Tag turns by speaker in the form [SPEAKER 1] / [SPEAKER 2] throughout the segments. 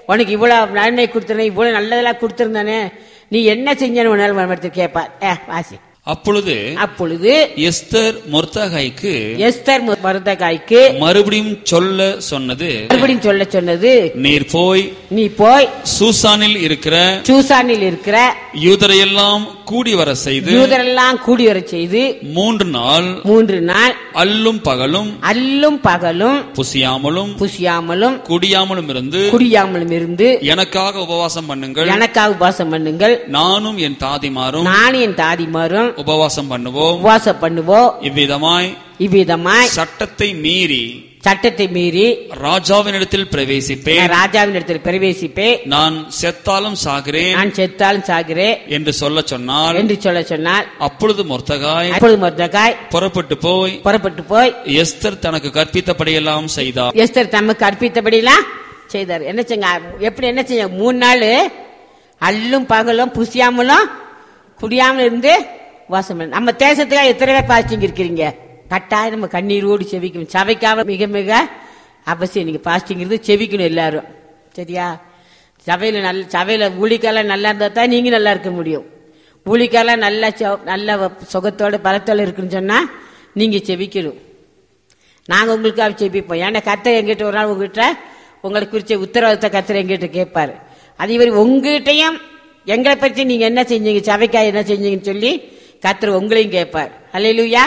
[SPEAKER 1] உனக்கு இவ்வளவு நன்மை கொடுத்துருந்தேன் இவ்வளவு நல்லதெல்லாம் கொடுத்துருந்தானே நீ என்ன செஞ்சேன்னு உன்னால மறுபடியும் கேட்பார் ஏ வாசி
[SPEAKER 2] அப்பொழுது
[SPEAKER 1] அப்பொழுது
[SPEAKER 2] எஸ்தர் மொர்தகாய்க்கு
[SPEAKER 1] எஸ்தர் மருந்தகாய்க்கு
[SPEAKER 2] மறுபடியும் சொல்ல சொன்னது
[SPEAKER 1] மறுபடியும் சொல்ல சொன்னது
[SPEAKER 2] நீர் போய்
[SPEAKER 1] நீ போய்
[SPEAKER 2] சூசானில் இருக்கிற
[SPEAKER 1] சூசானில் இருக்கிற
[SPEAKER 2] யூதரையெல்லாம் கூடி வர செய்து
[SPEAKER 1] யூதரெல்லாம் கூடி வரச் செய்து
[SPEAKER 2] மூன்று நாள்
[SPEAKER 1] மூன்று நாள்
[SPEAKER 2] அல்லும் பகலும்
[SPEAKER 1] அல்லும் பகலும்
[SPEAKER 2] புசியாமலும்
[SPEAKER 1] புசியாமலும்
[SPEAKER 2] குடியாமலும் இருந்து
[SPEAKER 1] குடியாமலும் இருந்து
[SPEAKER 2] எனக்காக உபவாசம் பண்ணுங்கள்
[SPEAKER 1] எனக்காக உபவாசம் பண்ணுங்கள்
[SPEAKER 2] நானும் என் தாதிமாரும்
[SPEAKER 1] நானும் என் தாதிமாரும்
[SPEAKER 2] உபவாசம் பண்ணுவோம்
[SPEAKER 1] உபவாசம் பண்ணுவோம்
[SPEAKER 2] இவ்விதமாய்
[SPEAKER 1] இவ்விதமாய்
[SPEAKER 2] சட்டத்தை மீறி
[SPEAKER 1] சட்டத்தை மீறி
[SPEAKER 2] ராஜாவினிடத்தில் பிரவேசிப்பேன்
[SPEAKER 1] நான் ராஜாவின் இடத்தில் பிரவேசிப்பேன்
[SPEAKER 2] நான் செத்தாலும் சாகிறேன்
[SPEAKER 1] நான் செத்தாலும் சாகிறேன்
[SPEAKER 2] என்று சொல்ல சொன்னால்
[SPEAKER 1] என்று சொல்ல சொன்னால்
[SPEAKER 2] அப்பொழுது மொர்தகாய்
[SPEAKER 1] அப்பொழுது மொர்தகாய்
[SPEAKER 2] புறப்பட்டு போய்
[SPEAKER 1] புறப்பட்டு போய்
[SPEAKER 2] எஸ்தர் தனக்கு கற்பித்தபடியெல்லாம் செய்தார்
[SPEAKER 1] எஸ்தர் தமக்கு அர்ப்பித்தபடிலாம் செய்தார் என்ன செஞ்ச எப்படி என்ன செஞ்ச மூணு நாள் அல்லும் பகலும் புசியாமலும் குடியாமலும் இருந்து வாசம் பண்ண நம்ம தேசத்துக்காக எத்தனை பேர் பாஸ்டிங் இருக்கிறீங்க கட்டாயம் நம்ம கண்ணீரோடு செவிக்கணும் சபைக்காக மிக மிக அவசியம் நீங்க பாஸ்டிங் இருந்து செவிக்கணும் எல்லாரும் சரியா சபையில நல்ல சபையில ஊழிக்காலாம் நல்லா இருந்தா தான் நீங்க நல்லா இருக்க முடியும் ஊழிக்காலாம் நல்ல சு- நல்ல சுகத்தோட பலத்தோட இருக்குன்னு சொன்னா நீங்க செவிக்கணும் நாங்க உங்களுக்காக ஜெபிப்போம் ஏன்னா கத்தர் எங்கிட்ட ஒரு நாள் உங்ககிட்ட உங்களை குறிச்ச உத்தரவாதத்தை கத்தர் எங்கிட்ட கேட்பாரு அதே மாதிரி உங்ககிட்டயும் எங்களை பற்றி நீங்க என்ன செஞ்சீங்க சபைக்காக என்ன செஞ்சீங்கன்னு சொல்லி கத்தர் உங்களையும் கேட்பார் அல்லையிலுயா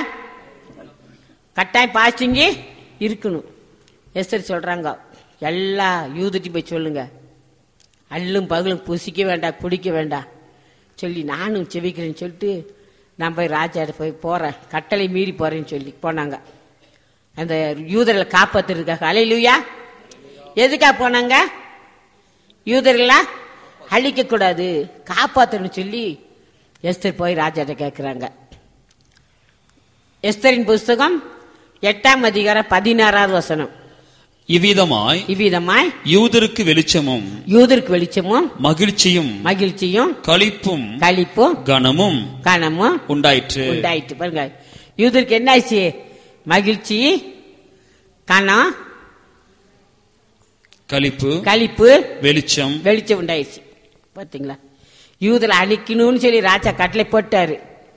[SPEAKER 1] கட்டாயம் பாஸ்டிங்க இருக்கணும் எஸ்தர் சொல்றாங்க எல்லா யூதட்டி போய் சொல்லுங்க அல்லும் பகலும் புசிக்க வேண்டாம் குடிக்க வேண்டாம் சொல்லி நானும் செவிக்கிறேன்னு சொல்லிட்டு நான் போய் ராஜாட்ட போய் போறேன் கட்டளை மீறி போறேன்னு சொல்லி போனாங்க அந்த யூதர்களை காப்பாத்துறதுக்காக அலையிலுயா எதுக்காக போனாங்க யூதர்களை அழிக்க கூடாது காப்பாத்தணும்னு சொல்லி எஸ்தர் போய் ராஜாட்ட கேட்கிறாங்க எஸ்தரின் புஸ்தகம் எட்டாம் அதிகாரம் பதினாறாவது வசனம்
[SPEAKER 2] இவ்விதமாய்
[SPEAKER 1] இவ்விதமாய்
[SPEAKER 2] யூதருக்கு வெளிச்சமும்
[SPEAKER 1] யூதருக்கு வெளிச்சமும்
[SPEAKER 2] மகிழ்ச்சியும்
[SPEAKER 1] மகிழ்ச்சியும்
[SPEAKER 2] களிப்பும்
[SPEAKER 1] களிப்பும்
[SPEAKER 2] கனமும்
[SPEAKER 1] கனமும்
[SPEAKER 2] உண்டாயிற்று
[SPEAKER 1] உண்டாயிட்டு பாருங்க யூதருக்கு என்ன ஆச்சு மகிழ்ச்சி கனம்
[SPEAKER 2] களிப்பு
[SPEAKER 1] களிப்பு
[SPEAKER 2] வெளிச்சம்
[SPEAKER 1] வெளிச்சம் உண்டாயிடுச்சு பாத்தீங்களா யூதரை அழிக்கணும்னு சொல்லி ராஜா கட்டளை போட்டாரு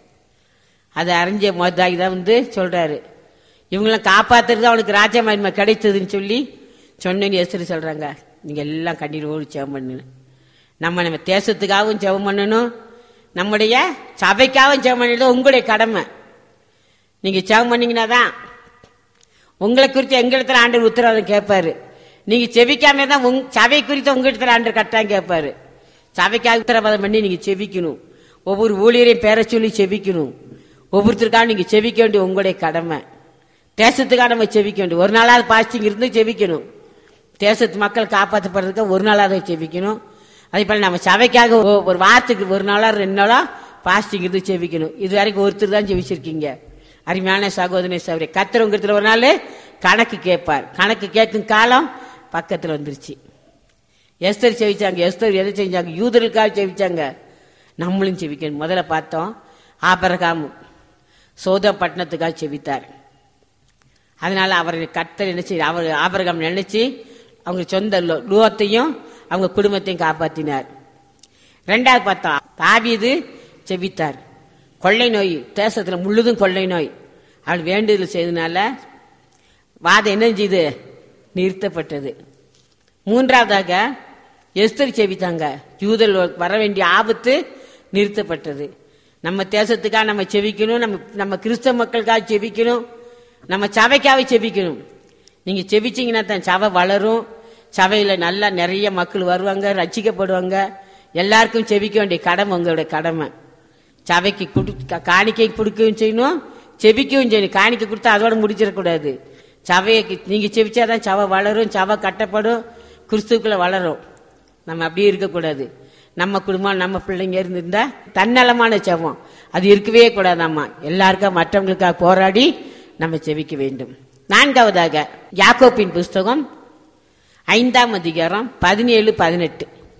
[SPEAKER 1] அதை அறிஞ்ச மொதாகி தான் வந்து சொல்றாரு இவங்களாம் காப்பாத்துறது அவனுக்கு ராஜா மகிமை கிடைத்ததுன்னு சொல்லி சொன்னேன்னு எஸ்ரு சொல்றாங்க நீங்க எல்லாம் கண்ணீரோடு ஜெபம் பண்ணுங்க நம்ம நம்ம தேசத்துக்காகவும் ஜெபம் பண்ணணும் நம்முடைய சபைக்காகவும் ஜெபம் பண்ணது உங்களுடைய கடமை நீங்க ஜெபம் பண்ணீங்கன்னா தான் உங்களை குறித்து எங்களிடத்துல ஆண்டவர் உத்தரவாதம் கேட்பாரு நீங்க செபிக்காம தான் உங் சபை குறித்து உங்களிடத்துல ஆண்டவர் கட்டாயம் கேட்பாரு சபைக்காக உத்தரவாதம் பண்ணி நீங்க செபிக்கணும் ஒவ்வொரு ஊழியரையும் பேர சொல்லி செபிக்கணும் ஒவ்வொருத்தருக்காக நீங்க செபிக்க வேண்டிய உங்களுடைய கடமை தேசத்துக்காக நம்ம செபிக்க வேண்டிய ஒரு நாளாவது பாஸ்டிங் இருந்து செபிக்கணும் தேசத்து மக்கள் காப்பாற்றப்படுறதுக்கு ஒரு நாளாவது செபிக்கணும் அதே போல நம்ம சபைக்காக ஒ- ஒரு வாரத்துக்கு ஒரு நாளா ரெண்டு நாளா பாஸ்டிங் இருந்து செபிக்கணும் இது வரைக்கும் ஒருத்தர் தான் செபிச்சிருக்கீங்க அருமையான சகோதரி சகோதரி கத்திரங்கிறதுல ஒரு நாள் கணக்கு கேட்பார் கணக்கு கேட்கும் காலம் பக்கத்துல வந்துருச்சு எஸ்தர் செவிச்சாங்க எஸ்தர் எதை செஞ்சாங்க யூதர்களுக்காக செவிச்சாங்க நம்மளும் செவிக்கணும் முதல்ல பார்த்தோம் ஆபரகாம் சோதா பட்டணத்துக்காக செவித்தார் அதனால அவர் கர்த்தர் என்ன செய்ய அவர் ஆபரகம் நினைச்சு அவங்க சொந்த லோ- லோத்தையும் அவங்க குடும்பத்தையும் காப்பாத்தினார் ரெண்டாவது பார்த்தோம் தாவீது செவித்தார் கொள்ளை நோய் தேசத்துல முழுதும் கொள்ளை நோய் அவள் வேண்டுதல் செய்தனால வாதம் என்ன செய்து நிறுத்தப்பட்டது மூன்றாவதாக எஸ்தர் செவித்தாங்க யூதல் வர வேண்டிய ஆபத்து நிறுத்தப்பட்டது நம்ம தேசத்துக்காக நம்ம செவிக்கணும் நம்ம நம்ம கிறிஸ்தவ மக்களுக்காக செவிக்கணும் நம்ம சபைக்காக செவிக்கணும் நீங்க செவிச்சீங்கன்னா தான் சபை வளரும் சபையில நல்லா நிறைய மக்கள் வருவாங்க ரட்சிக்கப்படுவாங்க எல்லாருக்கும் செவிக்க வேண்டிய கடமை உங்களுடைய கடமை சபைக்கு குடு கா- காணிக்கை கொடுக்கவும் செய்யணும் செபிக்கவும் செய்யணும் காணிக்கை கொடுத்தா அதோட முடிச்சிடக்கூடாது சபையை நீங்க செபிச்சாதான் சபை வளரும் சபை கட்டப்படும் கிறிஸ்துக்குள்ள வளரும் நம்ம அப்படியே இருக்கக்கூடாது நம்ம குடும்பம் நம்ம பிள்ளைங்க இருந்திருந்தா தன்னலமான செபம் அது இருக்கவே கூடாதாம்மா எல்லாருக்கும் மற்றவங்களுக்காக போராடி நம்ம செபிக்க வேண்டும் நான்காவதாக யாக்கோப்பின் புஸ்தகம் ஐந்தாம் அதிகாரம் பதினேழு பதினெட்டு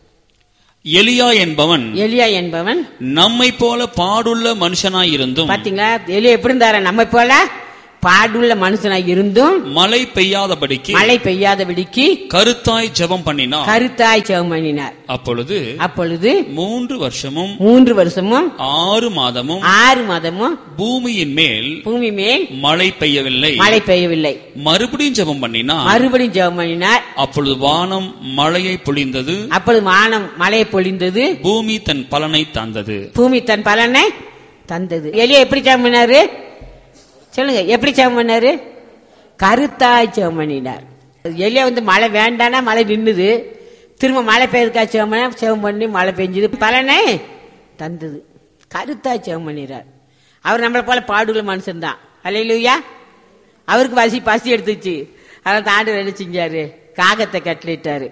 [SPEAKER 2] எலியா என்பவன்
[SPEAKER 1] எலியா என்பவன்
[SPEAKER 2] நம்மை போல பாடுள்ள மனுஷனாயிருந்தும்
[SPEAKER 1] பாத்தீங்களா எலியா எப்படி இருந்தாரு நம்ம போல பாடுள்ள மனுஷனாய் இருந்தும்
[SPEAKER 2] மழை பெய்யாதபடிக்கு
[SPEAKER 1] மழை பெய்யாதபடிக்கு
[SPEAKER 2] கருத்தாய் ஜெபம் பண்ணினார்
[SPEAKER 1] கருத்தாய் ஜெபம் பண்ணினார்
[SPEAKER 2] அப்பொழுது
[SPEAKER 1] அப்பொழுது
[SPEAKER 2] மூன்று வருஷமும்
[SPEAKER 1] மூன்று வருஷமும்
[SPEAKER 2] ஆறு மாதமும்
[SPEAKER 1] ஆறு மாதமும்
[SPEAKER 2] பூமியின் மேல்
[SPEAKER 1] பூமி மேல்
[SPEAKER 2] மழை பெய்யவில்லை
[SPEAKER 1] மழை பெய்யவில்லை
[SPEAKER 2] மறுபடியும் ஜெபம் பண்ணினார்
[SPEAKER 1] மறுபடியும் ஜெபம் பண்ணினார்
[SPEAKER 2] அப்பொழுது வானம் மழையை பொழிந்தது
[SPEAKER 1] அப்பொழுது வானம் மழை பொழிந்தது
[SPEAKER 2] பூமி தன் பலனை தந்தது
[SPEAKER 1] பூமி தன் பலனை தந்தது எலியா எப்படி ஜெபம் பண்ணாரு சொல்லுங்க எப்படி ஜெபம் பண்ணாரு கருத்தாய் ஜெபம் பண்ணினார் எலியா வந்து மழை வேண்டானா மழை நின்னுது திரும்ப மழை பெய்யறதுக்கா ஜெபம் பண்ணா ஜெபம் பண்ணி மழை பெஞ்சது பலனை தந்தது கருத்தாய் ஜெபம் பண்ணினார் அவர் நம்மளை போல பாடுள்ள மனுஷன் தான் அலையிலுயா அவருக்கு பசி பசி எடுத்துச்சு அதான் தாண்டு என்ன செஞ்சாரு காகத்தை கட்டளிட்டாரு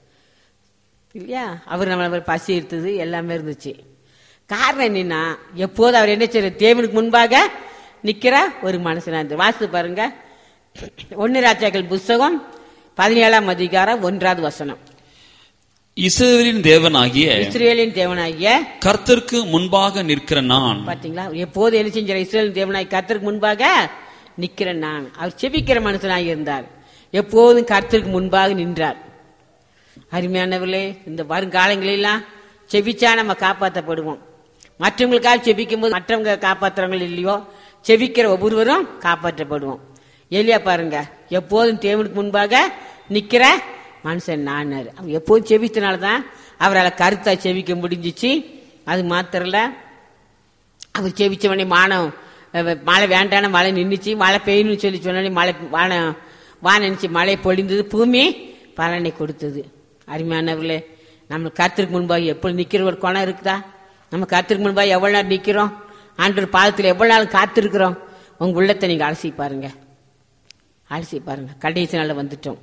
[SPEAKER 1] இல்லையா அவர் நம்மள பசி எடுத்தது எல்லாமே இருந்துச்சு காரணம் என்னன்னா எப்போது அவர் என்ன செய்யற தேவனுக்கு முன்பாக நிக்கிற ஒரு மனுஷனா இருந்து வாசித்து பாருங்க ஒன்னு ராஜாக்கள் புஸ்தகம் பதினேழாம் அதிகாரம் ஒன்றாவது வசனம்
[SPEAKER 2] இஸ்ரவேலின் தேவனாகிய
[SPEAKER 1] இஸ்ரேலின் தேவனாகிய
[SPEAKER 2] கர்த்தருக்கு முன்பாக நிற்கிற நான்
[SPEAKER 1] பாத்தீங்களா எப்போது என்ன செஞ்சார் இஸ்ரேல் தேவனாய் கர்த்தருக்கு முன்பாக நிக்கிறேன் நான் அவர் செபிக்கிற மனுஷனாக இருந்தார் எப்போதும் கர்த்தருக்கு முன்பாக நின்றார் அருமையானவர்களே இந்த வருங்காலங்களெல்லாம் செபிச்சா நம்ம காப்பாற்றப்படுவோம் மற்றவங்களுக்காக செபிக்கும் போது மற்றவங்க காப்பாற்றுறவங்க இல்லையோ செபிக்கிற ஒவ்வொருவரும் காப்பாற்றப்படுவோம் எலியா பாருங்க எப்போதும் தேவனுக்கு முன்பாக நிக்கிற மனுஷன் நானாரு அவர் எப்போதும் செபித்தனால தான் அவரால் கருத்தா செபிக்க முடிஞ்சிச்சு அது மாத்திரம் இல்ல அவர் செவிச்ச உடனே மானம் அஹ், மழை வேண்டான மழை நின்றுச்சு மழை பெய்யணும்னு சொல்லி சொன்னோடனே மழை வானம் வானம் நினைச்சு மழை பொழிந்தது பூமி பலனை கொடுத்தது அருமையானவர்களே நம்ம கருத்திற்கு முன்பாக எப்பொழுது நிக்கிற ஒரு குணம் இருக்குதா நம்ம கருத்திற்கு முன்பாக எவ்வளவு நேரம் நிக்கிறோம் ஆண்டவர் பாதத்தில் எவ்வளவு நாள் காத்திருக்கிறோம் உங்க உள்ளத்தை நீங்க அலசி பாருங்க அலசி பாருங்க கடைசி நாள் வந்துட்டோம்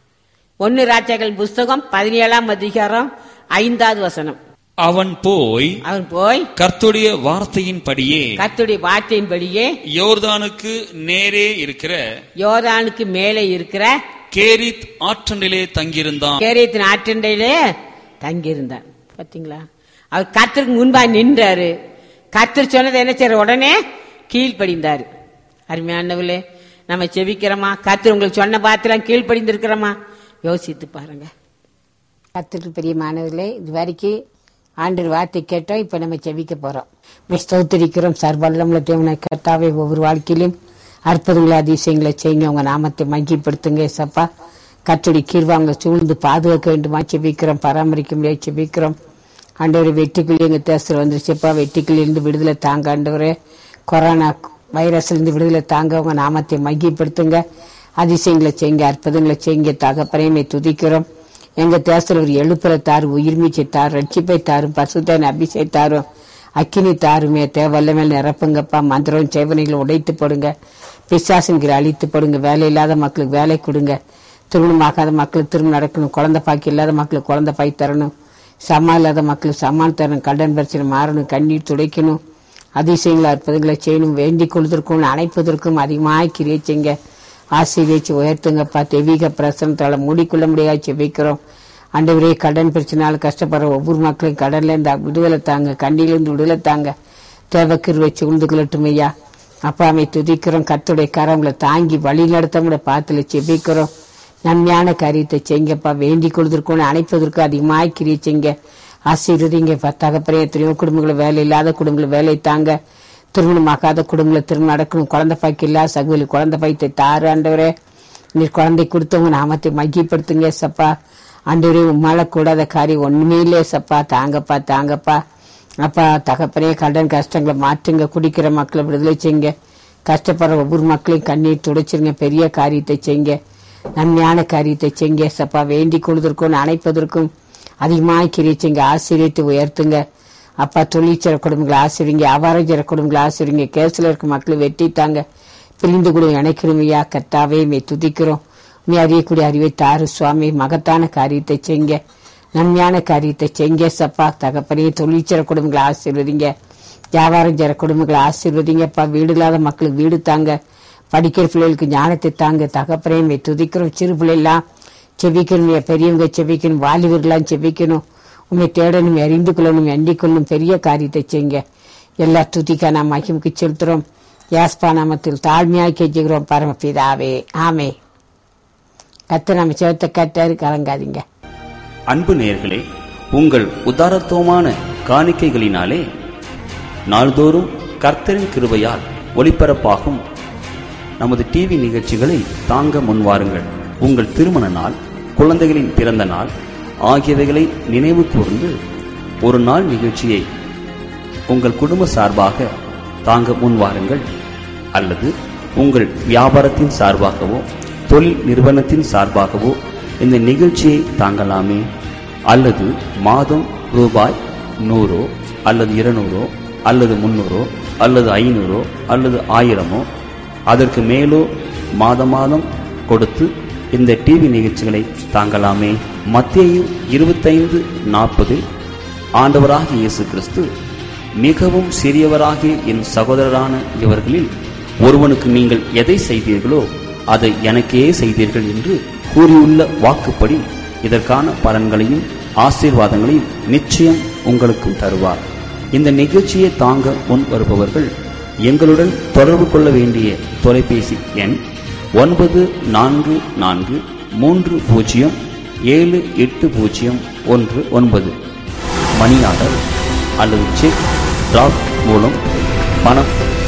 [SPEAKER 1] ஒன்னு ராஜாக்கள் புஸ்தகம் பதினேழாம் அதிகாரம் ஐந்தாவது வசனம்
[SPEAKER 2] அவன் போய்
[SPEAKER 1] அவன் போய்
[SPEAKER 2] கர்த்துடைய வார்த்தையின்படியே
[SPEAKER 1] கர்த்தருடைய வார்த்தையின்படியே
[SPEAKER 2] யோர்தானுக்கு நேரே இருக்கிற
[SPEAKER 1] யோர்தானுக்கு மேலே இருக்கிற
[SPEAKER 2] கேரித் ஆற்றண்டிலே தங்கியிருந்தான்
[SPEAKER 1] கேரியத்தின் ஆற்றண்டையிலே தங்கியிருந்தார் பாத்தீங்களா அவர் கர்த்தருக்கு முன்பா நின்றாரு கர்த்தர் சொன்னதை என்ன செய்யற உடனே கீழ்ப்படிந்தாரு அருமையானவர்களே நம்ம செபிக்கிறோமா கர்த்தர் உங்களுக்கு சொன்ன பாத்திரம் கீழ்ப்படிந்திருக்கிறோமா யோசித்து பாருங்க கர்த்தருக்கு பெரிய மாணவர்களே இது வரைக்கும் ஆண்டு வார்த்தை கேட்டோம் இப்ப நம்ம செபிக்க போறோம் உம்மை ஸ்தோத்திரிக்கிறோம் சர்வல்லமுள்ள தேவனை கர்த்தாவே ஒவ்வொரு வாழ்க்கையிலும் அற்புதங்களை அதிசயங்களை செய்யுங்க உங்க நாமத்தை மகிப்படுத்துங்க சப்பா கத்தடி கீழ்வாங்க சூழ்ந்து பாதுகாக்க வேண்டுமா செபிக்கிறோம் பராமரிக்க முடியாது செபிக்கிறோம் ஆண்டவரே வெட்டுக்குள்ளே எங்க தேசத்தில் வந்துருச்சுப்பா வெட்டுக்குள்ள இருந்து விடுதலை தாங்க ஆண்டவரே கொரோனா வைரஸ்ல இருந்து விடுதலை தாங்க உங்க நாமத்தை மகிப்படுத்துங்க அதிசயங்களை செய்யுங்க அற்புதங்களை செய்யுங்க தகப்பனையுமே துதிக்கிறோம் எங்க தேசத்தில் ஒரு எழுப்புற தாரு உயிர்மீச்சை தாரு ரட்சிப்பை தாரும் பசுத்தன் அபிஷேக தாரும் அக்கினி தாருமே தேவல்ல மேல் நிரப்புங்கப்பா மந்திரம் சேவனைகளை உடைத்து போடுங்க பிசாசுங்கிற அழித்து போடுங்க வேலை இல்லாத மக்களுக்கு வேலை கொடுங்க திருமணமாகாத மக்களுக்கு திருமணம் நடக்கணும் குழந்தை பாக்கி இல்லாத மக்களுக்கு குழந்தை பாய் தரணும் சம்மா இல்லாத மக்களுக்கு சம்மான் தரணும் கடன் பிரச்சனை மாறணும் கண்ணீர் துடைக்கணும் அதிசயங்களை அற்புதங்களை செய்யணும் வேண்டிக் கொள்வதற்கும் அணைப்பதற்கும் அதிகமாக கிரியை செய்யுங்க ஆசீர்வதிச்சு உயர்த்துங்கப்பா தெய்வீக பிரசனத்தால மூடிக்கொள்ள முடியாது செபிக்கிறோம் ஆண்டவரே கடன் பிரச்சனால கஷ்டப்படுற ஒவ்வொரு மக்களையும் கடன்ல இருந்து விடுதலை தாங்க கண்ணிலிருந்து விடுதலை தாங்க தேவக்கிரு வச்சு உண்டு கொள்ளட்டும் ஐயா அப்பாமை துதிக்கிறோம் கத்துடைய கரங்களை தாங்கி வழி நடத்தமுட பாத்துல செபிக்கிறோம் நன்மையான காரியத்தை செய்யுங்கப்பா வேண்டிக் கொள்வதற்கும் அணைப்பதற்கும் அதிகமாக கிரியை செய்யுங்க ஆசீர்வதிங்க தகப்பறே எத்தனையோ குடும்பங்களை வேலை இல்லாத குடும்பங்களை வேலை தாங்க திருமணமாகாத குடும்பங்களை திருமணம் நடக்கணும் குழந்தை பாய்க்கு இல்லாத சகுலி குழந்தை பாய்த்தை தாரு ஆண்டவரே நீர் குழந்தை கொடுத்தவங்க நாமத்தை மையப்படுத்துங்க சப்பா ஆண்டவரே உம்மால கூடாத காரியம் ஒண்ணுமே இல்லையே சப்பா தாங்கப்பா தாங்கப்பா அப்பா தகப்பனே கடன் கஷ்டங்களை மாற்றுங்க குடிக்கிற மக்களை விடுதலை செய்யுங்க கஷ்டப்படுற ஒவ்வொரு மக்களையும் கண்ணீர் துடைச்சிருங்க பெரிய காரியத்தை செய்யுங்க நன்மையான காரியத்தை செய்யுங்க சப்பா வேண்டிக் கொள்வதற்கும் அணைப்பதற்கும் அதிகமாக கிரியை செய்யுங்க ஆசிரியத்தை உயர்த்துங்க அப்பா தொழிற்சர குடும்பங்களை ஆசிரிங்க அவாரஞ்சர குடும்பங்களை ஆசிரிங்க கேஸ்ல இருக்க மக்களை வெட்டித்தாங்க பிரிந்து கூட இணைக்கணுமையா கத்தாவே மே துதிக்கிறோம் நீ அறியக்கூடிய அறிவை தாரு சுவாமி மகத்தான காரியத்தை செய்ங்க நன்மையான காரியத்தை செய்ங்க சப்பா தகப்பனே தொழிற்சர குடும்பங்களை ஆசீர்வதிங்க வியாபாரம் செய்கிற குடும்பங்களை ஆசீர்வதிங்கப்பா வீடு இல்லாத மக்களுக்கு வீடு தாங்க படிக்கிற பிள்ளைகளுக்கு ஞானத்தை தாங்க தகப்பனே மே துதிக்கிறோம் சிறு பிள்ளைலாம் செபிக்கணும் பெரியவங்க செபிக்கணும் வாலிபர்களாம் செபிக்கணும் உண்மை தேடணும் அறிந்து கொள்ளணும் எண்ணிக் கொள்ளணும் பெரிய காரியத்தை செய்யுங்க எல்லா துதிக்கா நாம் மகிமுக்கு செலுத்துறோம் யாஸ்பா நாமத்தில் தாழ்மையாய் கெஞ்சுகிறோம் பரமபிதாவே ஆமே கத்து நம்ம சிவத்தை கட்டாரு கலங்காதீங்க
[SPEAKER 3] அன்பு நேயர்களே உங்கள் உதாரத்துவமான காணிக்கைகளினாலே நாள்தோறும் கர்த்தரின் கிருபையால் ஒளிபரப்பாகும் நமது டிவி நிகழ்ச்சிகளை தாங்க முன்வாருங்கள் உங்கள் திருமண நாள் குழந்தைகளின் பிறந்த நாள் ஆகியவைகளை நினைவு கூர்ந்து ஒரு நாள் நிகழ்ச்சியை உங்கள் குடும்ப சார்பாக தாங்க முன்வாருங்கள் அல்லது உங்கள் வியாபாரத்தின் சார்பாகவோ தொழில் நிறுவனத்தின் சார்பாகவோ இந்த நிகழ்ச்சியை தாங்கலாமே அல்லது மாதம் ரூபாய் நூறோ அல்லது இருநூறோ அல்லது முன்னூறோ அல்லது ஐநூறோ அல்லது ஆயிரமோ அதற்கு மேலோ மாத மாதம் கொடுத்து இந்த டிவி நிகழ்ச்சிகளை தாங்கலாமே மத்தேயு இருபத்தைந்து நாற்பதில் ஆண்டவராகிய இயேசு கிறிஸ்து மிகவும் சிறியவராகிய என் சகோதரரான இவர்களில் ஒருவனுக்கு நீங்கள் எதை செய்தீர்களோ அதை எனக்கே செய்தீர்கள் என்று கூறியுள்ள வாக்குப்படி இதற்கான பலன்களையும் ஆசீர்வாதங்களையும் நிச்சயம் உங்களுக்கும் தருவார் இந்த நிகழ்ச்சியை தாங்க முன் வருபவர்கள் எங்களுடன் தொடர்பு கொள்ள வேண்டிய தொலைபேசி எண் ஒன்பது நான்கு நான்கு மூன்று பூஜ்ஜியம் ஏழு எட்டு பூஜ்ஜியம் ஒன்று ஒன்பது மணி ஆர்டர் அல்லது செக் டிராப் மூலம் பணம்